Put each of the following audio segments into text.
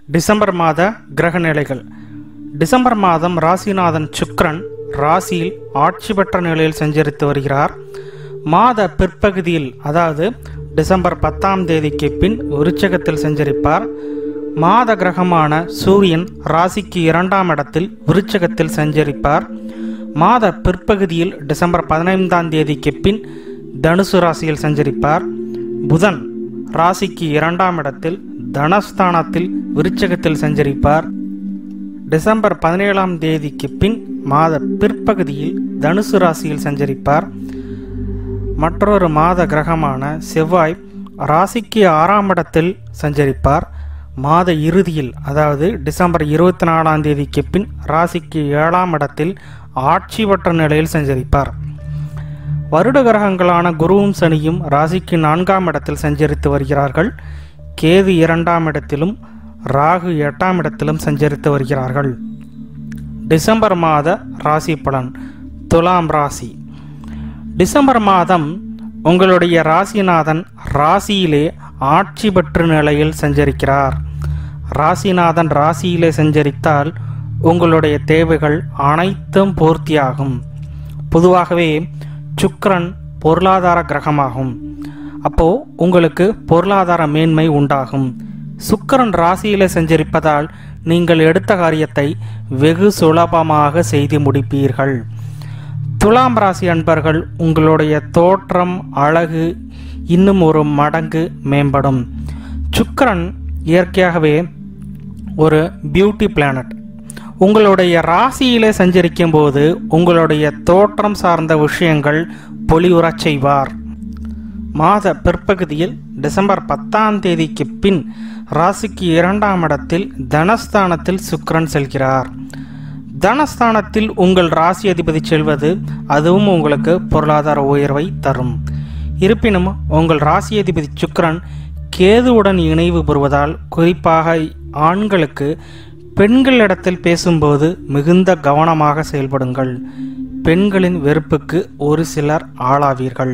December மாத கிரக நிலைகள் டிசம்பர் மாதம் ராசிநாதன் சுக்கிரன் ராசியில் ஆட்சி பெற்ற நிலையில் சஞ்சரித்து வருகிறார் மாத பிற்பகுதியில் அதாவது டிசம்பர் பத்தாம் தேதிக்கு பின் விருச்சகத்தில் சஞ்சரிப்பார் மாத கிரகமான சூரியன் ராசிக்கு இரண்டாம் இடத்தில் விருச்சகத்தில் சஞ்சரிப்பார் மாத பிற்பகுதியில் டிசம்பர் பதினைந்தாம் தேதிக்கு பின் தனுசு ராசியில் சஞ்சரிப்பார் புதன் ராசிக்கு இரண்டாம் இடத்தில் தனஸ்தானத்தில் விருச்சகத்தில் சஞ்சரிப்பார் டிசம்பர் பதினேழாம் தேதிக்கு பின் மாத பிற்பகுதியில் தனுசு ராசியில் சஞ்சரிப்பார் மற்றொரு மாத கிரகமான செவ்வாய் ராசிக்கு ஆறாம் இடத்தில் சஞ்சரிப்பார் மாத இறுதியில் அதாவது டிசம்பர் இருபத்தி நாலாம் தேதிக்கு பின் ராசிக்கு ஏழாம் இடத்தில் ஆட்சி பெற்ற நிலையில் சஞ்சரிப்பார் வருட கிரகங்களான குருவும் சனியும் ராசிக்கு நான்காம் இடத்தில் சஞ்சரித்து வருகிறார்கள் கேது இரண்டாம் இடத்திலும் ராகு எட்டாம் இடத்திலும் சஞ்சரித்து வருகிறார்கள் டிசம்பர் மாத ராசி பலன் துலாம் ராசி டிசம்பர் மாதம் உங்களுடைய ராசிநாதன் ராசியிலே ஆட்சி பெற்ற நிலையில் சஞ்சரிக்கிறார் ராசிநாதன் ராசியிலே சஞ்சரித்தால் உங்களுடைய தேவைகள் அனைத்தும் பூர்த்தியாகும் பொதுவாகவே சுக்கிரன் பொருளாதார கிரகமாகும் அப்போ உங்களுக்கு பொருளாதார மேன்மை உண்டாகும் சுக்கிரன் ராசியிலே சஞ்சரிப்பதால் நீங்கள் எடுத்த காரியத்தை வெகு சுலபமாக செய்து முடிப்பீர்கள் துலாம் ராசி அன்பர்கள் உங்களுடைய தோற்றம் அழகு இன்னும் ஒரு மடங்கு மேம்படும் சுக்கிரன் இயற்கையாகவே ஒரு பியூட்டி பிளானட் உங்களுடைய ராசியிலே சஞ்சரிக்கும் போது உங்களுடைய தோற்றம் சார்ந்த விஷயங்கள் பொலிவுறச் செய்வார் மாத பிற்பகுதியில் டிசம்பர் பத்தாம் தேதிக்கு பின் ராசிக்கு இரண்டாம் இடத்தில் தனஸ்தானத்தில் சுக்கிரன் செல்கிறார் தனஸ்தானத்தில் உங்கள் ராசி அதிபதி செல்வது அதுவும் உங்களுக்கு பொருளாதார உயர்வை தரும் இருப்பினும் உங்கள் ராசி அதிபதி சுக்கிரன் கேதுவுடன் இணைவு பெறுவதால் குறிப்பாக ஆண்களுக்கு பெண்களிடத்தில் பேசும்போது மிகுந்த கவனமாக செயல்படுங்கள் பெண்களின் வெறுப்புக்கு ஒரு சிலர் ஆளாவீர்கள்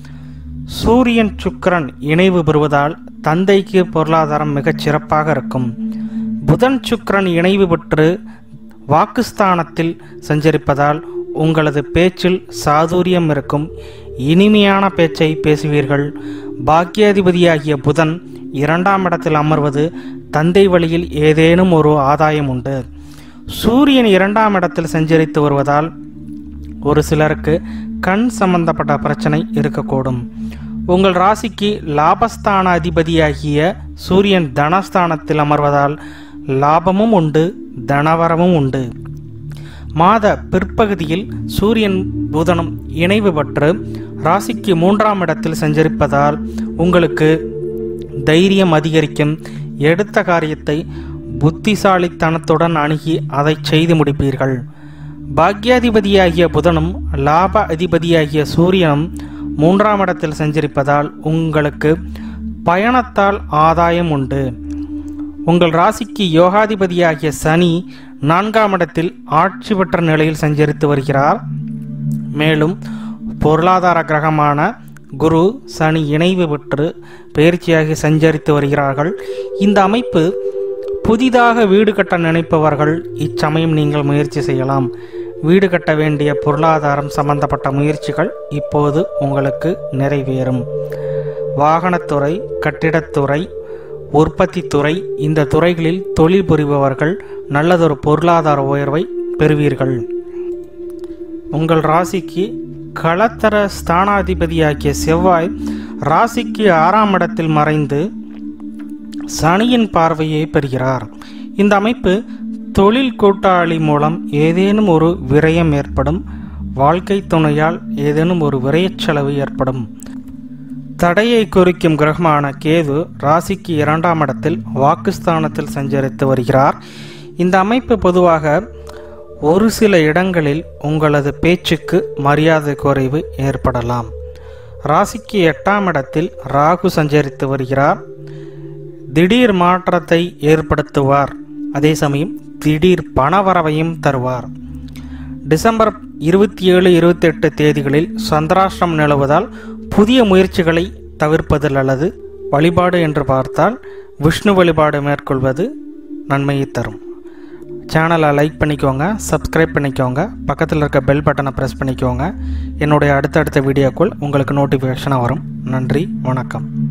சூரியன் சுக்கிரன் இணைவு பெறுவதால் தந்தைக்கு பொருளாதாரம் மிகச் சிறப்பாக இருக்கும் புதன் சுக்கிரன் இணைவு பெற்று வாக்குஸ்தானத்தில் சஞ்சரிப்பதால் உங்களது பேச்சில் சாதுரியம் இருக்கும் இனிமையான பேச்சை பேசுவீர்கள் பாக்கியாதிபதியாகிய புதன் இரண்டாம் இடத்தில் அமர்வது தந்தை வழியில் ஏதேனும் ஒரு ஆதாயம் உண்டு சூரியன் இரண்டாம் இடத்தில் சஞ்சரித்து வருவதால் ஒரு சிலருக்கு கண் சம்பந்தப்பட்ட பிரச்சனை இருக்கக்கூடும் உங்கள் ராசிக்கு லாபஸ்தான அதிபதியாகிய சூரியன் தனஸ்தானத்தில் அமர்வதால் லாபமும் உண்டு தனவரமும் உண்டு மாத பிற்பகுதியில் சூரியன் புதனும் இணைவு பெற்று ராசிக்கு மூன்றாம் இடத்தில் சஞ்சரிப்பதால் உங்களுக்கு தைரியம் அதிகரிக்கும் எடுத்த காரியத்தை புத்திசாலித்தனத்துடன் அணுகி அதை செய்து முடிப்பீர்கள் பாக்யாதிபதியாகிய புதனும் லாப அதிபதியாகிய சூரியனும் மூன்றாம் இடத்தில் சஞ்சரிப்பதால் உங்களுக்கு பயணத்தால் ஆதாயம் உண்டு உங்கள் ராசிக்கு யோகாதிபதியாகிய சனி நான்காம் இடத்தில் ஆட்சி பெற்ற நிலையில் சஞ்சரித்து வருகிறார் மேலும் பொருளாதார கிரகமான குரு சனி இணைவு பெற்று பயிற்சியாகி சஞ்சரித்து வருகிறார்கள் இந்த அமைப்பு புதிதாக வீடு கட்ட நினைப்பவர்கள் இச்சமயம் நீங்கள் முயற்சி செய்யலாம் வீடு கட்ட வேண்டிய பொருளாதாரம் சம்பந்தப்பட்ட முயற்சிகள் இப்போது உங்களுக்கு நிறைவேறும் வாகனத்துறை கட்டிடத்துறை உற்பத்தி துறை இந்த துறைகளில் தொழில் புரிபவர்கள் நல்லதொரு பொருளாதார உயர்வை பெறுவீர்கள் உங்கள் ராசிக்கு களத்தர ஸ்தானாதிபதியாகிய செவ்வாய் ராசிக்கு ஆறாம் இடத்தில் மறைந்து சனியின் பார்வையை பெறுகிறார் இந்த அமைப்பு தொழில் கூட்டாளி மூலம் ஏதேனும் ஒரு விரயம் ஏற்படும் வாழ்க்கை துணையால் ஏதேனும் ஒரு விரயச் செலவு ஏற்படும் தடையை குறிக்கும் கிரகமான கேது ராசிக்கு இரண்டாம் இடத்தில் வாக்குஸ்தானத்தில் சஞ்சரித்து வருகிறார் இந்த அமைப்பு பொதுவாக ஒரு சில இடங்களில் உங்களது பேச்சுக்கு மரியாதை குறைவு ஏற்படலாம் ராசிக்கு எட்டாம் இடத்தில் ராகு சஞ்சரித்து வருகிறார் திடீர் மாற்றத்தை ஏற்படுத்துவார் அதே சமயம் திடீர் பணவரவையும் தருவார் டிசம்பர் இருபத்தி ஏழு இருபத்தி எட்டு தேதிகளில் சந்திராஷ்டிரம் நிலவுவதால் புதிய முயற்சிகளை தவிர்ப்பது அல்லது வழிபாடு என்று பார்த்தால் விஷ்ணு வழிபாடு மேற்கொள்வது நன்மையை தரும் சேனலை லைக் பண்ணிக்கோங்க சப்ஸ்கிரைப் பண்ணிக்கோங்க பக்கத்தில் இருக்க பெல் பட்டனை ப்ரெஸ் பண்ணிக்கோங்க என்னுடைய அடுத்தடுத்த வீடியோக்குள் உங்களுக்கு நோட்டிஃபிகேஷனாக வரும் நன்றி வணக்கம்